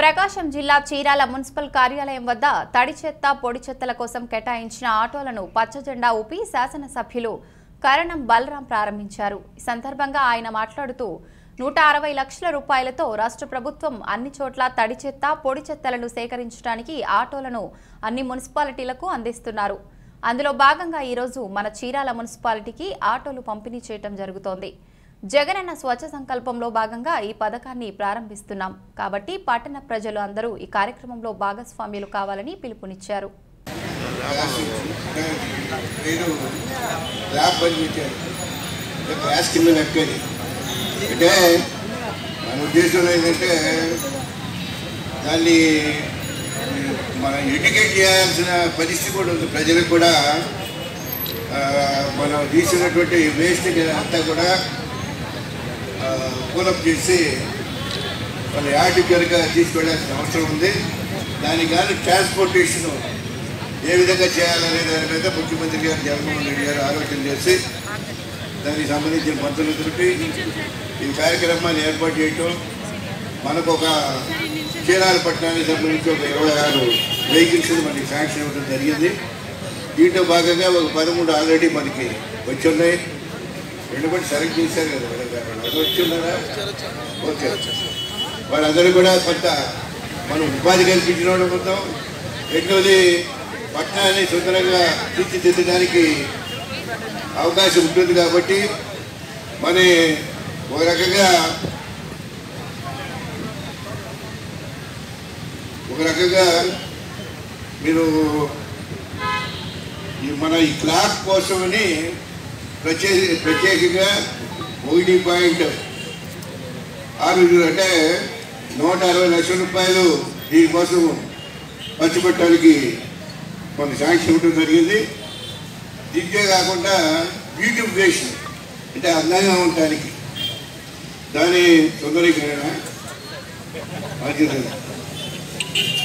ప్రకాశం జిల్లా చీరాల మున్సిపల్ కార్యాలయం వద్ద తడి చెత్త పొడి చెత్తల కోసం కేటాయించిన ఆటోలను పచ్చ జెండా ఊపి శాసనసభ్యులు కరణం బలరాం ప్రారంభించారు ఈ సందర్భంగా ఆయన మాట్లాడుతూ నూట అరవై లక్షల రూపాయలతో రాష్ట్ర ప్రభుత్వం అన్ని చోట్ల తడి చెత్త పొడి చెత్తలను సేకరించడానికి ఆటోలను అన్ని మున్సిపాలిటీలకు అందిస్తున్నారు అందులో భాగంగా ఈరోజు మన చీరాల మున్సిపాలిటీకి ఆటోలు పంపిణీ చేయటం జరుగుతోంది జగనన్న స్వచ్ఛ సంకల్పంలో భాగంగా ఈ పథకాన్ని ప్రారంభిస్తున్నాం కాబట్టి పట్టణ ప్రజలు అందరూ ఈ కార్యక్రమంలో భాగస్వామ్యులు కావాలని పిలుపునిచ్చారు నేను ల్యాబ్ పని పెట్టాను అంటే క్లాస్ కింద లెక్కది అంటే మన ఉద్దేశంలో ఏంటంటే దాన్ని మనం ఎడ్యుకేట్ చేయాల్సిన పరిస్థితి కూడా ఉంది ప్రజలకు కూడా ఆ, మనం తీసినటువంటి వేస్ట్ అంతా కూడా కూలప్ చేసి వాళ్ళ యార్డు కనుక తీసుకెళ్లాల్సిన అవసరం ఉంది దానికి కానీ ట్రాన్స్పోర్టేషన్ ఏ విధంగా చేయాలనే దాని మీద ముఖ్యమంత్రి గారు జగన్మోహన్ రెడ్డి గారు ఆలోచన చేసి దానికి సంబంధించిన మంత్రులతోటి ఈ కార్యక్రమాన్ని ఏర్పాటు చేయటం మనకు ఒక చీరాల పట్టణానికి సంబంధించి ఒక ఇరవై ఆరు వెహికల్స్ మనకి శాంక్షన్ ఇవ్వడం జరిగింది దీంట్లో భాగంగా ఒక పదమూడు ఆల్రెడీ మనకి వచ్చి ఉన్నాయి రెండు కూడా సెలెక్ట్ చేశారు కదా మేడం గారు వాళ్ళు వచ్చి ఉన్నారా ఓకే వాళ్ళందరూ కూడా కొంత మనం ఉపాధి కల్పించిన వాళ్ళు మొత్తం రెండోది పట్టణాన్ని సుందరంగా తీర్చిదిద్దడానికి అవకాశం ఉంటుంది కాబట్టి మన ఒక రకంగా ఒక రకంగా మీరు ఈ మన ఈ క్లాస్ కోసమని ప్రత్యేక ప్రత్యేకంగా ఒకటి పాయింట్ ఆరు అంటే నూట అరవై లక్షల రూపాయలు దీనికోసం ఖర్చు పెట్టడానికి కొంత శాంక్షన్ ఇవ్వడం జరిగింది దీంతే కాకుండా బ్యూటిఫికేషన్ అంటే అందంగా ఉండటానికి దాని సుందరీకరణ బాధ్యత